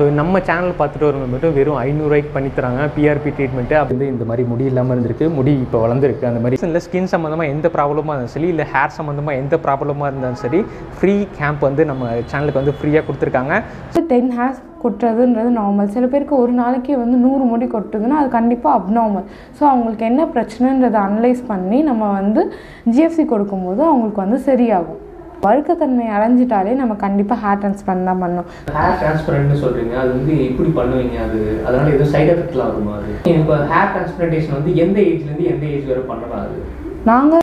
So நம்ம channel பார்த்துட்டு வரவங்க மட்டும் வெறும் ஐநூறுரூவாய்க்கு பண்ணி தராங்க பிஆர்பி ட்ரீட்மெண்ட்டு அப்படி வந்து இந்த மாதிரி முடி இல்லாமல் இருந்திருக்கு முடி இப்போ வளர்ந்துருக்கு அந்த மாதிரி இல்லை ஸ்கின் சம்மந்தமாக எந்த ப்ராப்ளமாக இருந்தாலும் சரி இல்லை ஹேர் சம்மந்தமாக எந்த ப்ராப்ளமாக இருந்தாலும் சரி ஃப்ரீ கேம்ப் வந்து நம்ம சேனலுக்கு வந்து ஃப்ரீயாக கொடுத்துருக்காங்க டென் ஹேர்ஸ் கொட்டுறதுன்றது நார்மல் சில பேருக்கு ஒரு நாளைக்கு வந்து நூறு முடி கொட்டுதுன்னா அது கண்டிப்பாக அப்நார்மல் ஸோ அவங்களுக்கு என்ன பிரச்சனைன்றதை அனலைஸ் பண்ணி நம்ம வந்து ஜிஎஃப்சி கொடுக்கும்போது அவங்களுக்கு வந்து சரியாகும் வழுக்கத்தன்மை அடைஞ்சிட்டாலே நம்ம கண்டிப்பாக ஹேர் டிரான்ஸ்பிளான்ட் தான் பண்ணணும் ஹேர் டிரான்ஸ்பரண்ட்னு சொல்கிறீங்க அது வந்து எப்படி பண்ணுவீங்க அது அதனால் எதுவும் சைடு எஃபெக்ட்லாம் வருமா அது இப்போ ஹேர் டிரான்ஸ்பிளான்டேஷன் வந்து எந்த ஏஜ்லேருந்து எந்த ஏஜ் வரை பண்ணலாம் அது நாங்கள்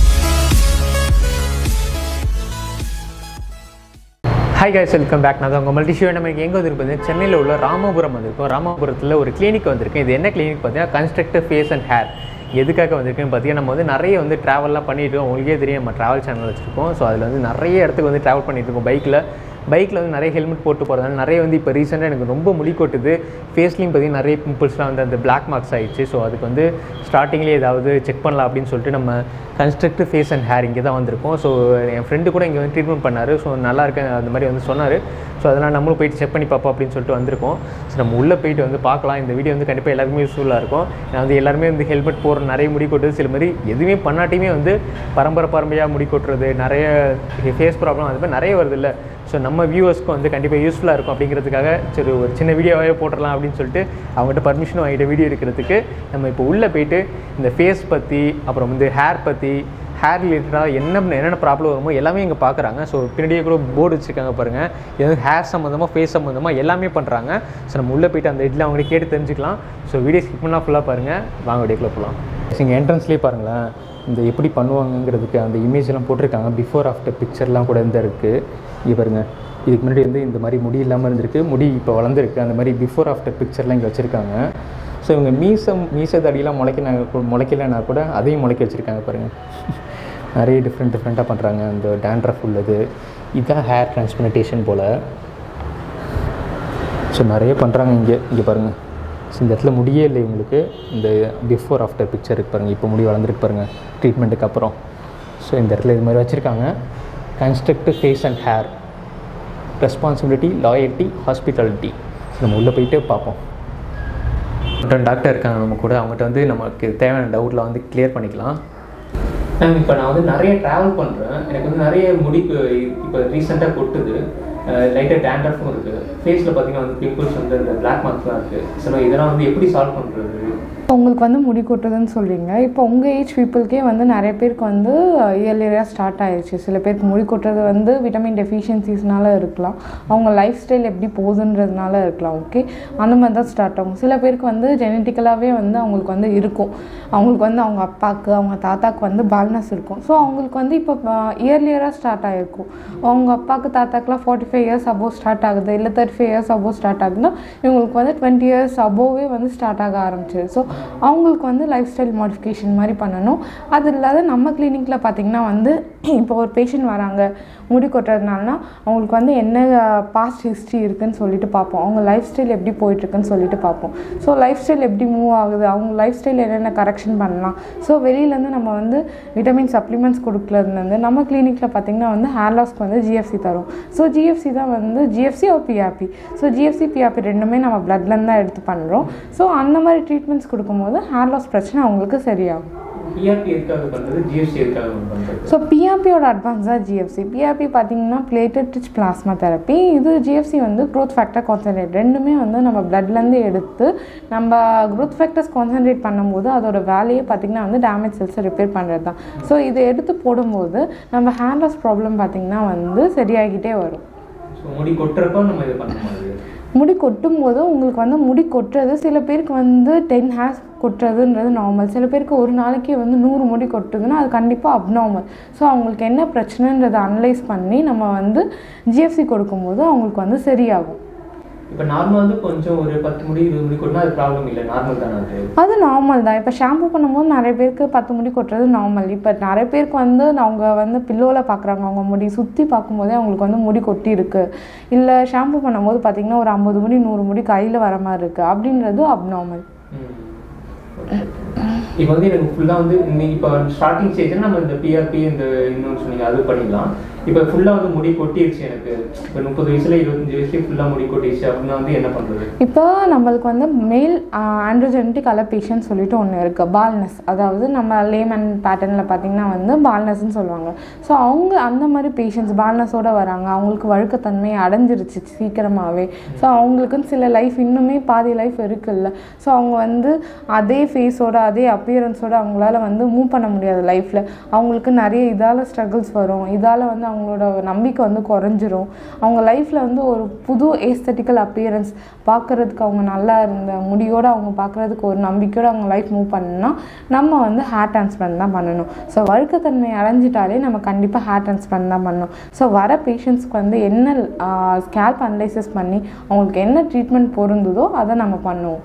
ஹாய் guys வெல்கம் பேக் நான் தான் உங்கள் மல்டி ஷோ நமக்கு எங்கே வந்திருப்பது சென்னையில் உள்ள ராமபுரம் வந்திருக்கோம் ராமபுரத்தில் ஒரு கிளினிக் வந்திருக்கேன் இது என்ன கிளினிக் பார்த்தீங்கன்னா கன்ஸ்ட்ரக்டிவ் ஃபேஸ் அண்ட் ஹேர் எதுக்காக வந்திருக்குன்னு பார்த்தீங்கன்னா நம்ம வந்து நிறைய வந்து ட்ராவல்லாம் பண்ணிட்டு இருக்கோம் உங்களுக்கே தெரியும் நம்ம ட்ராவல் சேனல் வச்சுருக்கோம் ஸோ அதில் வந்து நிறைய இடத்துக்கு வந்து ட்ராவல் பண்ணிட்டு இருக்கோம் பைக்கில் பைக்கில் வந்து நிறைய ஹெல்மெட் போட்டு போகிறதுனால நிறைய வந்து இப்போ ரீசெண்டாக எனக்கு ரொம்ப முடி கொட்டுது ஃபேஸ்லேயும் பார்த்தீங்கன்னா நிறைய பிம்பிள்ஸ்லாம் வந்து அந்த பிளாக் மார்க்ஸ் ஆயிடுச்சு ஸோ அதுக்கு வந்து ஸ்டார்டிங்லேயே ஏதாவது செக் பண்ணலாம் அப்படின்னு சொல்லிட்டு நம்ம கன்ஸ்ட்ரக்டிவ் ஃபேஸ் அண்ட் ஹேர் இங்கே தான் வந்திருக்கோம் ஸோ என் ஃப்ரெண்டு கூட இங்கே வந்து ட்ரீட்மெண்ட் பண்ணார் ஸோ நல்லா இருக்கு அந்த மாதிரி வந்து சொன்னார் ஸோ அதெல்லாம் நம்மளும் போயிட்டு செக் பண்ணி பார்ப்போம் அப்படின்னு சொல்லிட்டு வந்திருக்கோம் ஸோ நம்ம உள்ளே போயிட்டு வந்து பார்க்கலாம் இந்த வீடியோ வந்து கண்டிப்பாக எல்லாருக்குமே யூஸ்ஃபுல்லாக இருக்கும் நான் வந்து எல்லாருமே வந்து ஹெல்மெட் போடுற நிறைய முடி கொட்டுது சில மாதிரி எதுவுமே பண்ணாட்டியுமே வந்து பரம்பரை பரம்பரையாக முடி கொட்டுறது நிறைய ஃபேஸ் ப்ராப்ளம் அது மாதிரி நிறைய வருது இல்லை ஸோ நம்ம வியூவர்ஸ்க்கும் வந்து கண்டிப்பாக யூஸ்ஃபுல்லாக இருக்கும் அப்படிங்கிறதுக்காக சரி ஒரு சின்ன வீடியோவே போட்டுடலாம் அப்படின்னு சொல்லிட்டு அவங்ககிட்ட பர்மிஷன் வாங்கிட்ட வீடியோ எடுக்கிறதுக்கு நம்ம இப்போ உள்ளே போயிட்டு இந்த ஃபேஸ் பற்றி அப்புறம் வந்து ஹேர் பற்றி ஹேர் ரிலேட்டடாக என்ன என்னென்ன ப்ராப்ளம் வருமோ எல்லாமே இங்கே பார்க்குறாங்க ஸோ பின்னாடியே கூட போர்டு வச்சுருக்காங்க பாருங்கள் இது வந்து ஹேர் சம்மந்தமாக ஃபேஸ் சம்மந்தமாக எல்லாமே பண்ணுறாங்க ஸோ நம்ம உள்ளே போயிட்டு அந்த இதில் அவங்கள்ட்ட கேட்டு தெரிஞ்சுக்கலாம் ஸோ வீடியோ ஸ்கிப் பண்ணால் ஃபுல்லாக பாருங்கள் வாங்க வீடியோக்குள்ளே போகலாம் இங்கே என்ட்ரன்ஸ்லேயே பாருங்களேன் இந்த எப்படி பண்ணுவாங்கங்கிறதுக்கு அந்த இமேஜ்லாம் போட்டிருக்காங்க பிஃபோர் ஆஃப்டர் பிக்சர்லாம் கூட இந்த இருக்குது இங்கே பாருங்கள் இதுக்கு முன்னாடி வந்து இந்த மாதிரி முடி இல்லாமல் இருந்திருக்கு முடி இப்போ வளர்ந்துருக்கு அந்த மாதிரி பிஃபோர் ஆஃப்டர் பிக்சர்லாம் இங்கே வச்சுருக்காங்க ஸோ இவங்க மீசம் மீச தடியெலாம் முளைக்கினா முளைக்கலைன்னா கூட அதையும் முளைக்க வச்சுருக்காங்க பாருங்கள் நிறைய டிஃப்ரெண்ட் டிஃப்ரெண்ட்டாக பண்ணுறாங்க அந்த டேண்ட்ரஃப் உள்ளது இதுதான் ஹேர் டிரான்ஸ்பிளான்டேஷன் போல் ஸோ நிறைய பண்ணுறாங்க இங்கே இங்கே பாருங்கள் ஸோ இந்த இடத்துல முடியே இல்லை இவங்களுக்கு இந்த பிஃபோர் ஆஃப்டர் பிக்சர் இருக்கு பாருங்கள் இப்போ முடி வளர்ந்துருக்கு பாருங்கள் ட்ரீட்மெண்ட்டுக்கு அப்புறம் ஸோ இந்த இடத்துல இது மாதிரி வச்சுருக்காங்க constructive face and hair responsibility loyalty hospitality நம்ம உள்ளே போயிட்டு பார்ப்போம் டாக்டர் இருக்காங்க நம்ம கூட அவங்ககிட்ட வந்து நமக்கு தேவையான டவுட்லாம் வந்து கிளியர் பண்ணிக்கலாம் மேம் இப்போ நான் வந்து நிறைய ட்ராவல் பண்ணுறேன் எனக்கு வந்து நிறைய முடி இப்போ ரீசெண்டாக கொட்டுது லைட்டாக டேண்ட்ரஃபும் இருக்குது ஃபேஸில் பார்த்தீங்கன்னா வந்து பிம்பிள்ஸ் வந்து இந்த பிளாக் மார்க்ஸ்லாம் இருக்குது ஸோ இதெல்லாம் வந்து எப்படி சால்வ் பண்ணுறது உங்களுக்கு வந்து முடி கொட்டுதுன்னு சொல்கிறீங்க இப்போ உங்கள் ஏஜ் பீப்புளுக்கே வந்து நிறைய பேருக்கு வந்து இயர்லியராக ஸ்டார்ட் ஆயிடுச்சு சில பேருக்கு முடி கொட்டுறது வந்து விட்டமின் டெஃபிஷியன்சிஸ்னால இருக்கலாம் அவங்க லைஃப் ஸ்டைல் எப்படி போகுதுன்றதுனால இருக்கலாம் ஓகே அந்த மாதிரி தான் ஸ்டார்ட் ஆகும் சில பேருக்கு வந்து ஜெனட்டிக்கலாகவே வந்து அவங்களுக்கு வந்து இருக்கும் அவங்களுக்கு வந்து அவங்க அப்பாவுக்கு அவங்க தாத்தாக்கு வந்து பால்னஸ் இருக்கும் ஸோ அவங்களுக்கு வந்து இப்போ இயர்லியராக ஸ்டார்ட் ஆகிருக்கும் அவங்க அப்பாவுக்கு தாத்தாக்குலாம் forty five years above start ஆகுது இல்லை thirty five years above start ஆகுதுன்னா இவங்களுக்கு வந்து டுவெண்ட்டி இயர்ஸ் அபோவே வந்து ஸ்டார்ட் ஆக ஆரம்பிச்சிது ஸோ அவங்களுக்கு வந்து லைஃப் ஸ்டைல் மாடிஃபிகேஷன் மாதிரி பண்ணணும் அது இல்லாத நம்ம கிளினிக்கில் பார்த்திங்கன்னா வந்து இப்போ ஒரு பேஷண்ட் வராங்க முடி கொட்டுறதுனாலனா அவங்களுக்கு வந்து என்ன பாஸ்ட் ஹிஸ்ட்ரி இருக்குன்னு சொல்லிட்டு பார்ப்போம் அவங்க லைஃப் ஸ்டைல் எப்படி போயிட்டுருக்குன்னு சொல்லிட்டு பார்ப்போம் ஸோ லைஃப் ஸ்டைல் எப்படி மூவ் ஆகுது அவங்க லைஃப் ஸ்டைல் என்னென்ன கரெக்ஷன் பண்ணலாம் ஸோ வெளியிலேருந்து நம்ம வந்து விட்டமின் சப்ளிமெண்ட்ஸ் கொடுக்கலருந்து நம்ம கிளினிக்கில் பார்த்திங்கன்னா வந்து ஹேர் லாஸ்க்கு வந்து ஜிஎஃப்சி தரும் ஸோ ஜிஎஃப்சி தான் வந்து ஜிஎஃப்சி ஒரு பிஆர்பி ஸோ ஜிஎஃப்சி பிஆர்பி ரெண்டுமே நம்ம பிளட்லேருந்து தான் எடுத்து பண்ணுறோம் ஸோ அந்த மாதிரி ட்ரீட்மெண்ட்ஸ் கொடுக்கும்போது ஹேர் லாஸ் பிரச்சனை அவங்களுக்கு சரியாகும் பிஆர்பி எதுக்காக பண்ணுறது ஜிஎஸ்டி எதுக்காக பண்ணுறது ஸோ பிஆர்பியோட அட்வான்ஸ் தான் ஜிஎஃப்சி பிஆர்பி பார்த்தீங்கன்னா பிளேட்டட் ரிச் பிளாஸ்மா தெரப்பி இது ஜிஎஃப்சி வந்து க்ரோத் ஃபேக்டர் கான்சன்ட்ரேட் ரெண்டுமே வந்து நம்ம பிளட்லேருந்து எடுத்து நம்ம க்ரோத் ஃபேக்டர்ஸ் கான்சன்ட்ரேட் பண்ணும்போது அதோட வேலையே பார்த்திங்கன்னா வந்து டேமேஜ் செல்ஸை ரிப்பேர் பண்ணுறது தான் ஸோ இதை எடுத்து போடும்போது நம்ம ஹேர் லாஸ் ப்ராப்ளம் பார்த்திங்கன்னா வந்து சரியாகிட்டே வரும் ஸோ முடி கொட்டுறப்போ நம்ம இது பண்ண மாதிரி முடி கொட்டும் போது உங்களுக்கு வந்து முடி கொட்டுறது சில பேருக்கு வந்து டென் ஹேர்ஸ் கொட்டுறதுன்றது நார்மல் சில பேருக்கு ஒரு நாளைக்கு வந்து நூறு முடி கொட்டுதுன்னா அது கண்டிப்பாக அப்நார்மல் ஸோ அவங்களுக்கு என்ன பிரச்சனைன்றதை அனலைஸ் பண்ணி நம்ம வந்து ஜிஎஃப்சி கொடுக்கும்போது அவங்களுக்கு வந்து சரியாகும் இப்போ நார்மல் வந்து கொஞ்சம் ஒரு பத்து முடி இருபது முடி கொட்டினா அது ப்ராப்ளம் இல்லை நார்மல் தானே அது அது நார்மல் தான் இப்போ ஷாம்பு பண்ணும்போது நிறைய பேருக்கு பத்து முடி கொட்டுறது நார்மல் இப்போ நிறைய பேருக்கு வந்து அவங்க வந்து பில்லோவில் பார்க்குறாங்க அவங்க முடி சுற்றி பார்க்கும்போதே அவங்களுக்கு வந்து முடி கொட்டி இருக்கு இல்லை ஷாம்பு பண்ணும்போது பார்த்தீங்கன்னா ஒரு ஐம்பது முடி நூறு முடி கையில் வர மாதிரி இருக்குது அப்படின்றது அப்நார்மல் இப்போ வந்து எனக்கு ஃபுல்லாக வந்து நீ இப்போ ஸ்டார்டிங் ஸ்டேஜில் நம்ம இந்த பிஆர்பி இந்த இன்னொன்று சொன்னீங்க அது பண்ணிடலாம் இப்போ ஃபுல்லாக வந்து முடி கொட்டிருச்சு எனக்கு இப்போ முப்பது வயசுல இருபத்தஞ்சு வயசுல ஃபுல்லாக முடி கொட்டிருச்சு அப்படின்னா வந்து என்ன பண்ணுறது இப்போ நம்மளுக்கு வந்து மேல் ஆண்ட்ரோஜெனட்டிக் அலபேஷன் சொல்லிட்டு ஒன்று இருக்குது பால்னஸ் அதாவது நம்ம லேமன் பேட்டர்னில் பார்த்தீங்கன்னா வந்து பால்னஸ்ன்னு சொல்லுவாங்க ஸோ அவங்க அந்த மாதிரி பேஷண்ட்ஸ் பால்னஸோட வராங்க அவங்களுக்கு வழுக்கத்தன்மை அடைஞ்சிருச்சு சீக்கிரமாகவே ஸோ அவங்களுக்குன்னு சில லைஃப் இன்னுமே பாதி லைஃப் இருக்குல்ல ஸோ அவங்க வந்து அதே ஃபேஸோட அதே அப்பியரன்ஸோட அவங்களால வந்து மூவ் பண்ண முடியாது லைஃப்பில் அவங்களுக்கு நிறைய இதால் ஸ்ட்ரகிள்ஸ் வரும் இதால் வந்து அவங்களோட நம்பிக்கை வந்து குறைஞ்சிரும் அவங்க லைஃப்பில் வந்து ஒரு புது ஏஸ்தட்டிக்கல் அப்பியரன்ஸ் பார்க்குறதுக்கு அவங்க நல்லா இருந்த முடியோடு அவங்க பார்க்குறதுக்கு ஒரு நம்பிக்கையோடு அவங்க லைஃப் மூவ் பண்ணணும்னா நம்ம வந்து ஹேர் டிரான்ஸ்பிளான்ட் தான் பண்ணணும் ஸோ வழுக்கத்தன்மை அடைஞ்சிட்டாலே நம்ம கண்டிப்பாக ஹேர் டிரான்ஸ்பிளான்ட் தான் பண்ணணும் ஸோ வர பேஷண்ட்ஸ்க்கு வந்து என்ன ஸ்கேல்ப் அனலைசிஸ் பண்ணி அவங்களுக்கு என்ன ட்ரீட்மெண்ட் பொருந்துதோ அதை நம்ம பண்ணுவோம்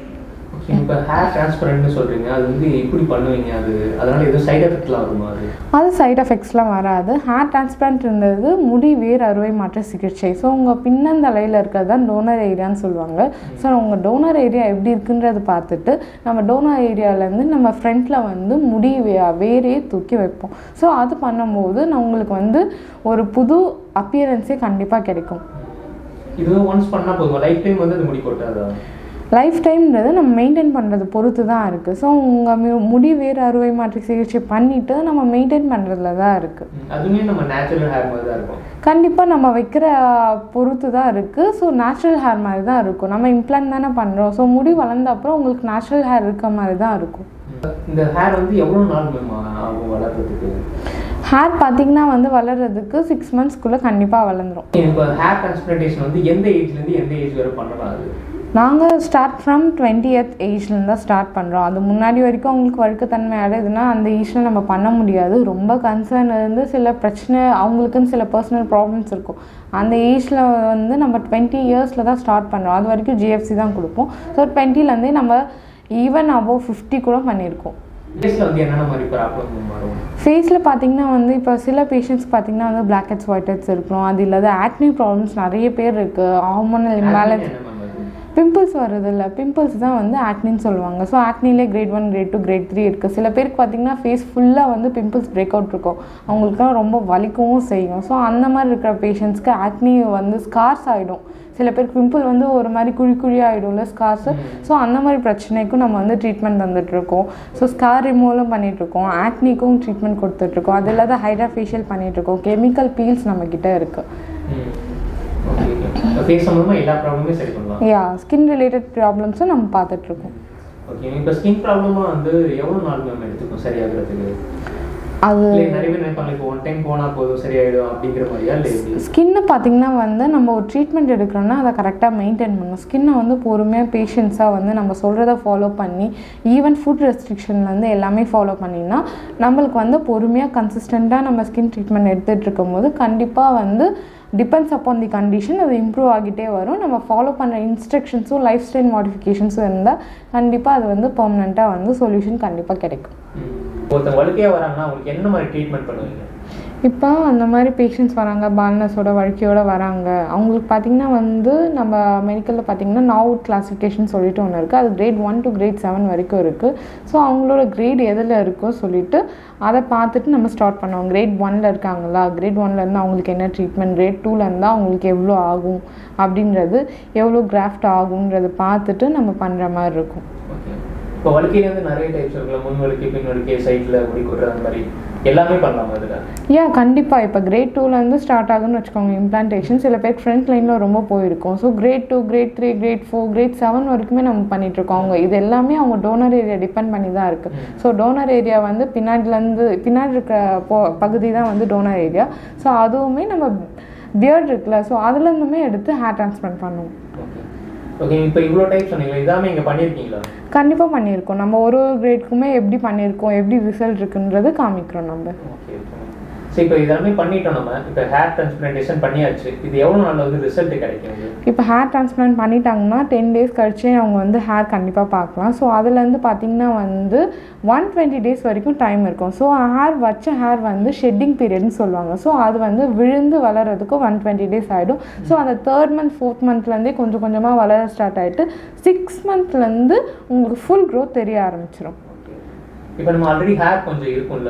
ஓகே இப்போ ஹேர் டிரான்ஸ்பரண்ட்னு சொல்கிறீங்க அது வந்து எப்படி பண்ணுவீங்க அது அதனால எதுவும் சைடு எஃபெக்ட்லாம் வருமா அது அது சைடு எஃபெக்ட்ஸ்லாம் வராது ஹேர் டிரான்ஸ்பிளான்ட்ன்றது முடி வேர் அறுவை மாற்ற சிகிச்சை ஸோ உங்கள் பின்னந்தலையில் இருக்கிறது தான் டோனர் ஏரியான்னு சொல்லுவாங்க ஸோ உங்கள் டோனர் ஏரியா எப்படி இருக்குன்றது பார்த்துட்டு நம்ம டோனர் ஏரியாவிலேருந்து நம்ம ஃப்ரண்ட்டில் வந்து முடி வே- வேரையே தூக்கி வைப்போம் ஸோ அது பண்ணும்போது நான் உங்களுக்கு வந்து ஒரு புது அப்பியரன்ஸே கண்டிப்பாக கிடைக்கும் இது ஒன்ஸ் பண்ணால் போதும் லைஃப் டைம் வந்து அது முடி கொட்டாதா லைஃப் டைம்ன்றது நம்ம மெயின்டைன் பண்ணுறது பொறுத்து தான் இருக்குது ஸோ உங்கள் முடி வேர் அறுவை மாற்று சிகிச்சை பண்ணிவிட்டு நம்ம மெயின்டைன் பண்ணுறதுல தான் இருக்குது ம், அதுவுமே நம்ம நேச்சுரல் ஹேர் மாதிரி தான் இருக்கும் கண்டிப்பாக நம்ம வைக்கிற பொறுத்து தான் இருக்குது ஸோ நேச்சுரல் ஹேர் மாதிரி தான் இருக்கும் நம்ம இம்ப்ளான்ட் தானே பண்ணுறோம் ஸோ முடி வளர்ந்த அப்புறம் உங்களுக்கு நேச்சுரல் ஹேர் இருக்க மாதிரி தான் இருக்கும் இந்த ஹேர் வந்து எவ்வளோ நாள் மேம் ஆகும் வளர்றதுக்கு ஹேர் பார்த்தீங்கன்னா வந்து வளர்கிறதுக்கு சிக்ஸ் மந்த்ஸ்க்குள்ளே கண்டிப்பாக வளர்ந்துரும் இப்போ ஹேர் டிரான்ஸ்பிளான்டேஷன் வந்து எந்த ஏஜ்லேருந்து எந்த ஏஜ் வரை பண்ணலாம் அது நாங்கள் ஸ்டார்ட் ஃப்ரம் டுவெண்ட்டி எத் ஏஜ்லேருந்து தான் ஸ்டார்ட் பண்ணுறோம் அது முன்னாடி வரைக்கும் அவங்களுக்கு வழுக்கத்தன்மை அடையுதுன்னா அந்த ஏஜில் நம்ம பண்ண முடியாது ரொம்ப கன்சர்ன் இருந்து சில பிரச்சனை அவங்களுக்குன்னு சில பர்சனல் ப்ராப்ளம்ஸ் இருக்கும் அந்த ஏஜில் வந்து நம்ம டுவெண்ட்டி இயர்ஸில் தான் ஸ்டார்ட் பண்ணுறோம் அது வரைக்கும் ஜிஎஃப்சி தான் கொடுப்போம் ஸோ டுவெண்ட்டிலேருந்தே நம்ம ஈவன் அபோவ் ஃபிஃப்டி கூட பண்ணியிருக்கோம் ஃபேஸில் வந்து என்னென்ன மாதிரி ப்ராப்ளம் வரும் ஃபேஸில் பார்த்தீங்கன்னா வந்து இப்போ சில பேஷண்ட்ஸ் பார்த்தீங்கன்னா வந்து பிளாக் ஹெட்ஸ் ஒயிட் ஹெட்ஸ் இருக்கும் அது இல்லாத ஆக்னி ப்ராப்ளம்ஸ் நிறைய பேர் இருக்குது ஹார்மோனல் இம்பேலன்ஸ் என்ன மேம் அது பிம்பிள்ஸ் வருது இல்லை பிம்பிள்ஸ் தான் வந்து ஆக்னின்னு சொல்லுவாங்க ஸோ ஆக்னிலே grade one grade two grade three இருக்குது சில பேருக்கு பார்த்தீங்கன்னா ஃபேஸ் ஃபுல்லாக வந்து பிம்பிள்ஸ் பிரேக் அவுட் இருக்கும் அவங்களுக்குலாம் ரொம்ப வலிக்கவும் செய்யும் ஸோ அந்த மாதிரி இருக்கிற பேஷண்ட்ஸ்க்கு ஆக்னி வந்து ஸ்கார்ஸ் ஆகிடும் சில பேருக்கு பிம்பிள் வந்து ஒரு மாதிரி குழி குழி ஆகிடும்ல ஸ்கார்ஸு ஸோ அந்த மாதிரி பிரச்சனைக்கும் நம்ம வந்து ட்ரீட்மெண்ட் தந்துட்டுருக்கோம் ஸோ ஸ்கார் ரிமூவலும் பண்ணிகிட்ருக்கோம் ஆக்னிக்கும் ட்ரீட்மெண்ட் கொடுத்துட்ருக்கோம் அது இல்லாத ஹைட்ரா ஃபேஷியல் பண்ணிகிட்ருக்கோம் கெமிக்கல் பீல்ஸ் நம்மக்கிட்ட இருக்குது ம் ஓகே ஓகே ஃபேஸ் சம்மந்தமாக எல்லா ப்ராப்ளமே சரி பண்ணலாம் யா ஸ்கின் ரிலேட்டட் ப்ராப்ளம்ஸும் நம்ம பார்த்துட்ருக்கோம் ஓகே இப்போ ஸ்கின் ப்ராப்ளமாக வந்து எவ்வளோ நாள் மேம் எடுத்துக்கும் சரியாகிறதுக்கு அது இல்லை நிறைய பேர் நினைப்பாங்க இப்போ ஒன் டைம் போனால் போதும் சரியாயிடும் அப்படிங்கிற மாதிரியா இல்லை எப்படி ஸ்கின்னை பார்த்தீங்கன்னா வந்து நம்ம ஒரு ட்ரீட்மெண்ட் எடுக்கிறோன்னா அதை கரெக்டாக மெயின்டைன் பண்ணணும் ஸ்கின்னை வந்து பொறுமையாக பேஷன்ஸாக வந்து நம்ம சொல்கிறத ஃபாலோ பண்ணி ஈவன் ஃபுட் ரெஸ்ட்ரிக்ஷன்லேருந்து எல்லாமே ஃபாலோ பண்ணினா நம்மளுக்கு வந்து பொறுமையாக கன்சிஸ்டண்ட்டாக நம்ம ஸ்கின் ட்ரீட்மெண்ட் எடுத்துகிட்டு இருக்கும்போது கண்டிப்பாக வந்து டிபெண்ட்ஸ் அப்பான் தி கண்டிஷன் அது இம்ப்ரூவ் ஆகிட்டே வரும் நம்ம ஃபாலோ பண்ணுற இன்ஸ்ட்ரக்ஷன்ஸும் லைஃப் ஸ்டைல் மாடிஃபிகேஷன்ஸும் இருந்தால் கண்டிப்பாக அது வந்து பெர்மனெண்ட்டாக வந்து சொல்யூஷன் கண்டிப்பாக கிடைக்கும் ம். ஒருத்தங்க வழுக்கையாக வராங்கன்னா அவங்களுக்கு என்ன மாதிரி ட்ரீட்மெண்ட் பண்ணுவீங்க இப்போ அந்த மாதிரி பேஷண்ட்ஸ் வராங்க பால்னஸோட வழுக்கையோட வராங்க அவங்களுக்கு பார்த்தீங்கன்னா வந்து நம்ம மெடிக்கலில் பார்த்தீங்கன்னா நாவுட் கிளாசிஃபிகேஷன் சொல்லிட்டு ஒன்று இருக்குது அது grade one to grade seven வரைக்கும் இருக்குது ஸோ அவங்களோட கிரேட் எதில் இருக்கோ சொல்லிட்டு அதை பார்த்துட்டு நம்ம ஸ்டார்ட் பண்ணுவோம் கிரேட் ஒன்ல இருக்காங்களா கிரேட் ஒன்லேருந்து அவங்களுக்கு என்ன ட்ரீட்மெண்ட் கிரேட் டூவில் இருந்தால் அவங்களுக்கு எவ்வளோ ஆகும் அப்படின்றது எவ்வளோ கிராஃப்ட் ஆகுன்றது பார்த்துட்டு நம்ம பண்ணுற மாதிரி இருக்கும் ஓகே இப்போ வழுக்கையில வந்து நிறைய டைப்ஸ் இருக்குல்ல முன் வழுக்கை பின் வழுக்கை சைடில் முடி கொட்டுறது அந்த மாதிரி எல்லாமே பண்ணலாமா அதில் ஏன் கண்டிப்பாக இப்போ கிரேட் டூலேருந்து ஸ்டார்ட் ஆகுன்னு வச்சுக்கோங்க இம்ப்ளான்டேஷன் சில பேர் ஃப்ரண்ட் லைனில் ரொம்ப போயிருக்கும் so grade two grade three grade four grade seven வரைக்குமே நம்ம பண்ணிட்டு இருக்கோம் அவங்க இது எல்லாமே அவங்க டோனர் ஏரியா டிபெண்ட் பண்ணி தான் இருக்குது ஸோ டோனர் ஏரியா வந்து பின்னாடிலேருந்து பின்னாடி இருக்க போ பகுதி தான் வந்து டோனர் ஏரியா ஸோ அதுவுமே நம்ம பியர்ட் இருக்குல்ல ஸோ அதுலேருந்துமே எடுத்து ஹேர் டிரான்ஸ்பிளான்ட் பண்ணுவோம் ஓகே ஓகே இப்போ இவ்வளோ டைப் சொன்னீங்களா இதாமே இங்கே பண்ணியிருக்கீங்களா கண்டிப்பாக பண்ணியிருக்கோம் நம்ம ஒரு ஒரு கிரேட்க்குமே எப்படி பண்ணியிருக்கோம் எப்படி ரிசல்ட் இருக்குன்றது காமிக்கிறோம் நம்ம ஓகே ஓகே சரி இப்போ இதெல்லாமே பண்ணிட்டோம் நம்ம இப்போ ஹேர் டிரான்ஸ்பிளான்டேஷன் பண்ணியாச்சு இது எவ்வளோ நாளில் வந்து ரிசல்ட் கிடைக்கும் இது இப்போ ஹேர் டிரான்ஸ்பிளான்ட் பண்ணிட்டாங்கன்னா டென் டேஸ் கழிச்சே அவங்க வந்து ஹேர் கண்டிப்பாக பார்க்கலாம் ஸோ அதுலேருந்து பார்த்தீங்கன்னா வந்து ஒன் டுவெண்ட்டி டேஸ் வரைக்கும் டைம் இருக்கும் ஸோ ஹேர் வச்ச ஹேர் வந்து ஷெட்டிங் பீரியட்னு சொல்லுவாங்க ஸோ அது வந்து விழுந்து வளர்கிறதுக்கு ஒன் டுவெண்ட்டி டேஸ் ஆகிடும் ஸோ அந்த தேர்ட் மந்த் ஃபோர்த் மந்த்லேருந்தே கொஞ்சம் கொஞ்சமாக வளர ஸ்டார்ட் ஆகிட்டு சிக்ஸ் மந்த்லேருந்து உங்களுக்கு ஃபுல் க்ரோத் தெரிய ஆரம்பிச்சிடும் ஓகே இப்போ நம்ம ஆல்ரெடி ஹேர் கொஞ்சம் இருக்கும்ல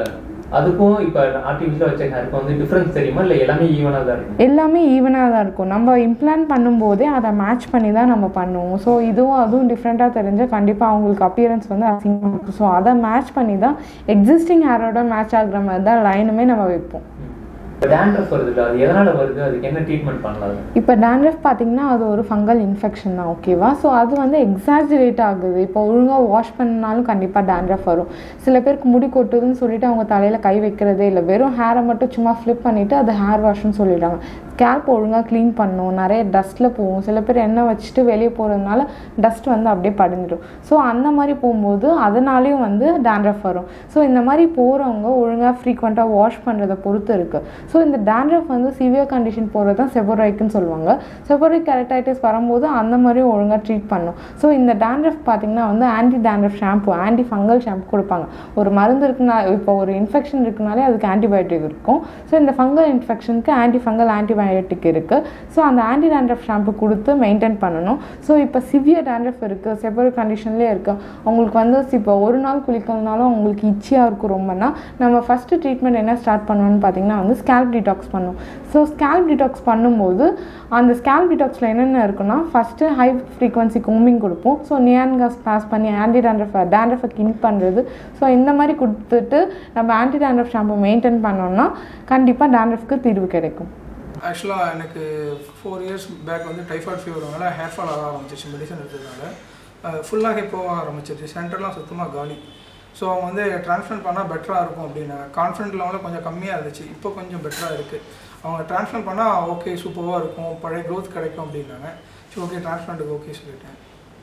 அதுக்கும் இப்போ ஆர்டிஃபிஷியலாக வச்ச ஹேருக்கும் வந்து டிஃப்ரென்ஸ் தெரியுமா இல்லை எல்லாமே ஈவனாக தான் இருக்கும் எல்லாமே ஈவனாக தான் இருக்கும் நம்ம இம்ப்ளான்ட் பண்ணும்போதே அதை மேட்ச் பண்ணி தான் நம்ம பண்ணுவோம் ஸோ இதுவும் அதுவும் டிஃப்ரெண்ட்டாக தெரிஞ்சு கண்டிப்பாக அவங்களுக்கு அப்பியரன்ஸ் வந்து அசிங்கமாக இருக்கும் ஸோ அதை மேட்ச் பண்ணி தான் எக்ஸிஸ்டிங் ஹேரோட மேட்ச் ஆகுற மாதிரி தான் லைனுமே நம்ம வைப்போம் இப்போ டேண்ட்ரஃப் வருது இல்லை அது எதனால் வருது அதுக்கு என்ன ட்ரீட்மெண்ட் பண்ணலாம் இப்போ டேண்ட்ரஃப் பார்த்தீங்கன்னா அது ஒரு ஃபங்கல் இன்ஃபெக்ஷன் தான் ஓகேவா ஸோ அது வந்து எக்ஸாஜரேட் ஆகுது இப்போ ஒழுங்காக வாஷ் பண்ணாலும் கண்டிப்பாக டேண்ட்ரஃப் வரும் சில பேருக்கு முடி கொட்டுதுன்னு சொல்லிட்டு அவங்க தலையில் கை வைக்கிறதே இல்லை வெறும் ஹேரை மட்டும் சும்மா ஃப்ளிப் பண்ணிவிட்டு அது ஹேர் வாஷ்னு சொல்லிடுறாங்க ஸ்கேல்ப் ஒழுங்காக க்ளீன் பண்ணணும் நிறைய டஸ்ட்டில் போகும் சில பேர் எண்ணெய் வச்சுட்டு வெளியே போகிறதுனால டஸ்ட் வந்து அப்படியே படிஞ்சிடும் ஸோ அந்த மாதிரி போகும்போது அதனாலேயும் வந்து டேண்ட்ரஃப் வரும் ஸோ இந்த மாதிரி போகிறவங்க ஒழுங்காக ஃப்ரீக்வெண்ட்டாக வாஷ் பண்ணுறதை பொறுத்து இருக்குது ஸோ இந்த டேண்ட்ரஃப் வந்து சிவியர் கண்டிஷன் போகிறது தான் செபோரைக்குன்னு சொல்லுவாங்க செபோரிக் கெரட்டைட்டிஸ் வரும்போது அந்த மாதிரியும் ஒழுங்காக ட்ரீட் பண்ணும் ஸோ இந்த டேண்ட்ரஃப் பார்த்தீங்கன்னா வந்து anti dandruff shampoo anti fungal shampoo கொடுப்பாங்க ஒரு மருந்து இருக்குன்னா இப்போ ஒரு இன்ஃபெக்ஷன் இருக்குனாலே அதுக்கு ஆன்டிபயோட்டிக் இருக்கும் ஸோ இந்த ஃபங்கல் இன்ஃபெக்ஷனுக்கு ஆன்டி ஃபங்கல் ஆன்டிபயோட்டிக் இருக்குது ஸோ அந்த ஆன்டி டேண்ட்ரஃப் ஷாம்பு கொடுத்து மெயின்டைன் பண்ணணும் ஸோ இப்போ சிவியர் டேண்ட்ரஃப் இருக்குது செபோரிக் கண்டிஷன்லேயே இருக்குது அவங்களுக்கு வந்து இப்போ ஒரு நாள் குளிக்கலனாலும் அவங்களுக்கு இச்சியாக இருக்கும் ரொம்பனா நம்ம ஃபஸ்ட்டு ட்ரீட்மெண்ட் என்ன ஸ்டார்ட் பண்ணணும்னு பார்த்தீங்கன்னா வந்து ஸ்கேல்ப் டிடாக்ஸ் பண்ணும் ஸோ ஸ்கேல்ப் டிடாக்ஸ் பண்ணும்போது அந்த ஸ்கேல்ப் டிடாக்ஸில் என்னென்ன இருக்குன்னா ஃபஸ்ட்டு ஹை ஃப்ரீக்வன்சி கோமிங் கொடுப்போம் ஸோ நியான் காஸ் பாஸ் பண்ணி ஆன்டி டேண்ட்ரஃப் டேண்ட்ரஃபை கின் பண்ணுறது ஸோ இந்த மாதிரி கொடுத்துட்டு நம்ம ஆன்டி டேண்ட்ரஃப் ஷாம்பு மெயின்டைன் பண்ணோம்னா கண்டிப்பாக டேண்ட்ரஃப்க்கு தீர்வு கிடைக்கும் ஆக்சுவலாக எனக்கு ஃபோர் இயர்ஸ் பேக் வந்து டைஃபாய்ட் ஃபீவர்னால ஹேர் ஃபால் ஆக ஆரம்பிச்சிச்சு மெடிசன் எடுத்ததுனால ஃபுல்லாக போக ஆரம்பிச்சிருச்சு சென்டர்லாம் சுத்தமாக காலி ஸோ அவங்க வந்து டிரான்ஸ்பிளண்ட் பண்ணால் பெட்டராக இருக்கும் அப்படின்னாங்க கான்ஃபிடென்ட் லெவலில் கொஞ்சம் கம்மியாக இருந்துச்சு இப்போ கொஞ்சம் பெட்டராக இருக்குது அவங்க டிரான்ஸ்பிளண்ட் பண்ணால் ஓகே சூப்பராக இருக்கும் பழைய க்ரோத் கிடைக்கும் அப்படின்னாங்க சரி ஓகே டிரான்ஸ்பிளண்ட்டுக்கு ஓகே சொல்லிட்டேன்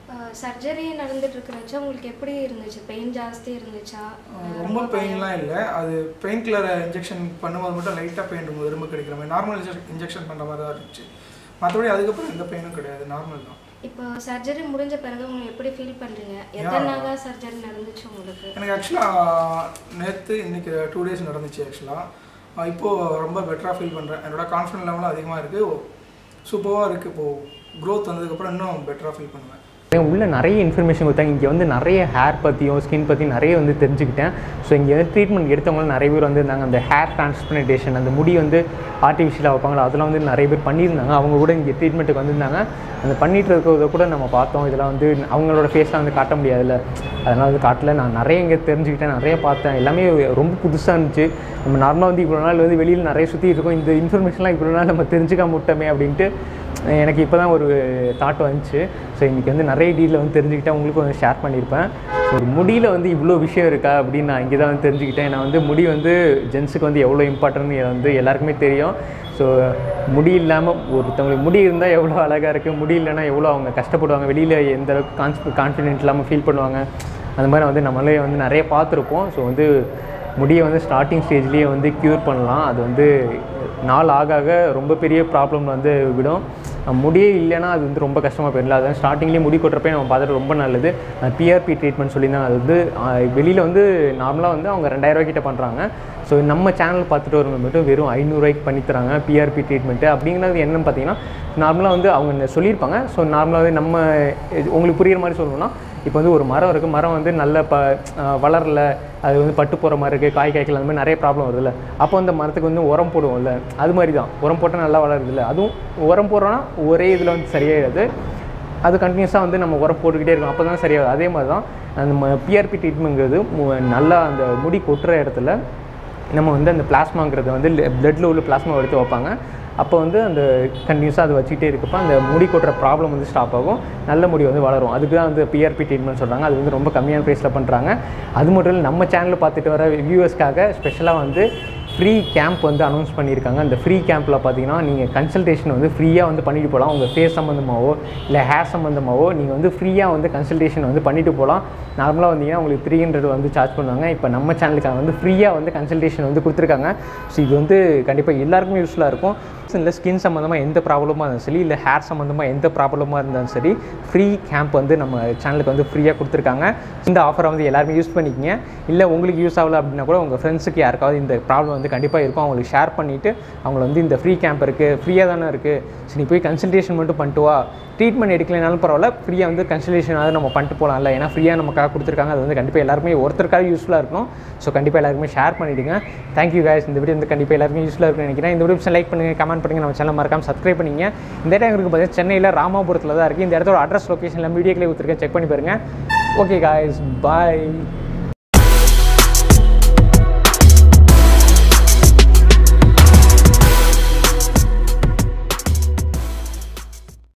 சர்ஜரி நடந்துட்டு இருக்கிறச்சா உங்களுக்கு எப்படி இருந்துச்சு பெயின் ஜாஸ்தி இருந்துச்சா அஹ் ரொம்ப பெயின்லாம் இல்லை அது பெயின் கில்லர் இன்ஜெக்ஷன் பண்ணும்போது மட்டும் லைட்டாக பெயின் இருக்கும் எறும்பு கிடைக்கிற மாதிரி நார்மல் இன்ஜெக்ஷன் பண்ணுற மாதிரி தான் இருந்துச்சு மற்றபடி அதுக்கப்புறம் எந்த பெயினும் கிடையாது நார்மல் தான் இப்போ சர்ஜரி முடிஞ்ச பிறகு உங்களுக்கு எப்படி ஃபீல் பண்றீங்க எத்தனை நாளா சர்ஜரி நடந்துச்சு உங்களுக்கு எனக்கு ஆக்சுவலாக நேற்று இன்னைக்கு டூ டேஸ் நடந்துச்சு ஆக்சுவலாக இப்போது ரொம்ப பெட்டராக ஃபீல் பண்ணுறேன் என்னோட கான்ஃபிடன்ட் லெவலும் அதிகமாக இருக்குது சூப்பராக இருக்குது இப்போது க்ரோத் வந்ததுக்கப்புறம் இன்னும் பெட்டராக ஃபீல் பண்ணுவேன் உள்ள நிறைய இன்ஃபர்மேஷன் கொடுத்தாங்க இங்கே வந்து நிறைய ஹேர் பற்றியும் ஸ்கின் பற்றியும் நிறைய வந்து தெரிஞ்சுக்கிட்டேன் ஸோ இங்கே வந்து ட்ரீட்மெண்ட் எடுத்தவங்களும் நிறைய பேர் வந்திருந்தாங்க அந்த ஹேர் டிரான்ஸ்பிளண்டேஷன் அந்த முடி வந்து ஆர்டிஃபிஷியலாக வைப்பாங்களா அதெல்லாம் வந்து நிறைய பேர் பண்ணியிருந்தாங்க அவங்க கூட இங்கே ட்ரீட்மெண்ட்டுக்கு வந்திருந்தாங்க அந்த பண்ணிட்டு இருக்கிறத கூட நம்ம பார்த்தோம் இதெல்லாம் வந்து அவங்களோட ஃபேஸ்லாம் வந்து காட்ட முடியாதுல்ல அதனால் வந்து காட்டல நான் நிறைய இங்கே தெரிஞ்சுக்கிட்டேன் நிறைய பார்த்தேன் எல்லாமே ரொம்ப புதுசாக இருந்துச்சு நம்ம நார்மலாக வந்து இவ்வளோ நாள் வந்து வெளியில் நிறைய சுற்றிட்டு இருக்கோம் இந்த இன்ஃபர்மேஷன்லாம் இவ்வளோ நாள் நம்ம தெரிஞ்சுக்காம விட்டோமே அப்படின்ட்டு எனக்கு இப்போ தான் ஒரு தாட் வந்துச்சு ஸோ இன்றைக்கி வந்து நிறைய டீலில் வந்து தெரிஞ்சுக்கிட்டேன் உங்களுக்கும் வந்து ஷேர் பண்ணியிருப்பேன் ஸோ ஒரு முடியில் வந்து இவ்வளோ விஷயம் இருக்கா அப்படின்னு நான் இங்கே தான் வந்து தெரிஞ்சுக்கிட்டேன் நான் வந்து முடி வந்து ஜென்ஸுக்கு வந்து எவ்வளோ இம்பார்ட்டன்ட்னு வந்து எல்லாருக்குமே தெரியும் ஸோ முடி இல்லாமல் ஒருத்தவங்களுக்கு முடி இருந்தால் எவ்வளோ அழகாக இருக்குது முடி இல்லைன்னா எவ்வளோ அவங்க கஷ்டப்படுவாங்க வெளியில் எந்த அளவுக்கு கான்ஃபி கான்ஃபிடென்ட் இல்லாமல் ஃபீல் பண்ணுவாங்க அந்த மாதிரி வந்து நம்மளே வந்து நிறைய பார்த்துருப்போம் ஸோ வந்து முடியை வந்து ஸ்டார்டிங் ஸ்டேஜ்லேயே வந்து க்யூர் பண்ணலாம் அது வந்து நாள் ஆக ஆக ரொம்ப பெரிய ப்ராப்ளம் வந்து விடும் முடியே இல்லைன்னா அது வந்து ரொம்ப கஷ்டமாக போயிடல அதான் ஸ்டார்டிங்லேயே முடி கொட்டுறப்ப நம்ம பார்த்துட்டு ரொம்ப நல்லது பிஆர்பி ட்ரீட்மெண்ட் சொல்லியிருந்தாங்க அது வந்து வெளியில் வந்து நார்மலாக வந்து அவங்க ரெண்டாயிரம் கிட்ட பண்ணுறாங்க ஸோ நம்ம சேனல் பார்த்துட்டு வரவங்க மட்டும் வெறும் ஐநூறுரூவாய்க்கு பண்ணித்தராங்க பிஆர்பி ட்ரீட்மெண்ட்டு அப்படிங்கிறது என்னன்னு பார்த்தீங்கன்னா நார்மலாக வந்து அவங்க சொல்லியிருப்பாங்க ஸோ நார்மலாக வந்து நம்ம உங்களுக்கு புரியுற மாதிரி சொல்லணும்னா இப்போ வந்து ஒரு மரம் இருக்குது மரம் வந்து நல்ல ப வளரல அது வந்து பட்டு போகிற மாதிரி இருக்குது காய் காய்க்கல அந்த மாதிரி நிறைய ப்ராப்ளம் வருதுல்ல அப்போ அந்த மரத்துக்கு வந்து உரம் போடுவோம்ல அது மாதிரி தான் உரம் போட்டால் நல்லா வளருதுல்ல அதுவும் உரம் போடுறோன்னா ஒரே இதில் வந்து சரியாயிடாது அது கண்டினியூஸாக வந்து நம்ம உரம் போட்டுக்கிட்டே இருக்கோம் அப்போ தான் சரியாகும் அதே மாதிரி தான் அந்த பிஆர்பி ட்ரீட்மெண்ட்ங்கிறது நல்லா அந்த முடி கொட்டுற இடத்துல நம்ம வந்து அந்த பிளாஸ்மாங்கிறத வந்து பிளட்டில் உள்ள பிளாஸ்மா எடுத்து வைப்பாங்க அப்போ வந்து அந்த கண்டினியூஸாக அதை வச்சுக்கிட்டே இருக்கப்போ அந்த முடி கொட்டுற ப்ராப்ளம் வந்து ஸ்டாப் ஆகும் நல்ல முடி வந்து வளரும் அதுக்கு தான் வந்து பிஆர்பி ட்ரீட்மெண்ட் சொல்கிறாங்க அது வந்து ரொம்ப கம்மியான ப்ரைஸில் பண்ணுறாங்க அது மட்டும் இல்லை நம்ம சேனலில் பார்த்துட்டு வர வியூவர்ஸ்க்காக ஸ்பெஷலாக வந்து ஃப்ரீ கேம்ப் வந்து அனௌன்ஸ் பண்ணியிருக்காங்க அந்த ஃப்ரீ கேம்பில் பார்த்தீங்கன்னா நீங்கள் கன்சல்டேஷன் வந்து ஃப்ரீயாக வந்து பண்ணிட்டு போகலாம் உங்கள் ஃபேஸ் சம்மந்தமாகவோ இல்லை ஹேர் சம்மந்தமாகவோ நீங்கள் வந்து ஃப்ரீயாக வந்து கன்சல்டேஷன் வந்து பண்ணிட்டு போகலாம் நார்மலாக வந்தீங்கன்னா உங்களுக்கு த்ரீ ஹண்ட்ரட் வந்து சார்ஜ் பண்ணுவாங்க இப்போ நம்ம சேனலுக்காக வந்து ஃப்ரீயாக வந்து கன்சல்டேஷன் வந்து கொடுத்துருக்காங்க ஸோ இது வந்து கண்டிப்பாக எல்லாருக்குமே யூஸ்ஃபுல்லாக இருக்கும் ஃபேஸ் இல்லை ஸ்கின் சம்மந்தமாக எந்த ப்ராப்ளமாக இருந்தாலும் சரி இல்லை ஹேர் சம்மந்தமாக எந்த ப்ராப்ளமாக இருந்தாலும் சரி ஃப்ரீ கேம்ப் வந்து நம்ம சேனலுக்கு வந்து ஃப்ரீயாக கொடுத்துருக்காங்க இந்த ஆஃபரை வந்து எல்லாருமே யூஸ் பண்ணிக்கங்க இல்லை உங்களுக்கு யூஸ் ஆகல அப்படின்னா கூட உங்கள் ஃப்ரெண்ட்ஸுக்கு யாருக்காவது இந்த ப்ராப்ளம் வந்து கண்டிப்பாக இருக்கும் அவங்களுக்கு ஷேர் பண்ணிவிட்டு அவங்கள வந்து இந்த ஃப்ரீ கேம்ப் இருக்குது ஃப்ரீயாக தானே இருக்குது சரி நீ போய் கன்சல்டேஷன் மட்டும் பண்ணிட்டு வா ட்ரீட்மெண்ட் எடுக்கலைனாலும் பரவாயில்ல ஃப்ரீயாக வந்து கன்சல்டேஷனாவது நம்ம பண்ணிட்டு போகலாம்ல ஏன்னா ஃப்ரீயாக நமக்காக கொடுத்துருக்காங்க அது வந்து கண்டிப்பாக எல்லாருமே ஒருத்தருக்காக யூஸ்ஃபுல்லாக இருக்கும் ஸோ கண்டிப்பாக எல்லாருமே ஷேர் பண்ணிவிடுங்க தேங்க்யூ guys இந்த வீடியோ வந்து கண்டிப்பாக எல்லாருமே யூஸ்ஃபுல்லாக இருக்கும்னு நினைக்கிறேன் இந்த வீடியோ லைக் பண்ணுங்கள் கமெண்ட் பண்ணுங்கள் நம்ம சேனல் மறக்காம சப்ஸ்கிரைப் பண்ணிங்க இந்த இடம் இருக்குது பார்த்தீங்கன்னா சென்னையில் ராமாபுரத்தில் தான் இருக்குது இந்த இடத்தோட அட்ரஸ் லொக்கேஷனில் வீடியோக்களே கொடுத்துருக்கேன் செக் பண்ணி பாருங்கள் ஓகே guys bye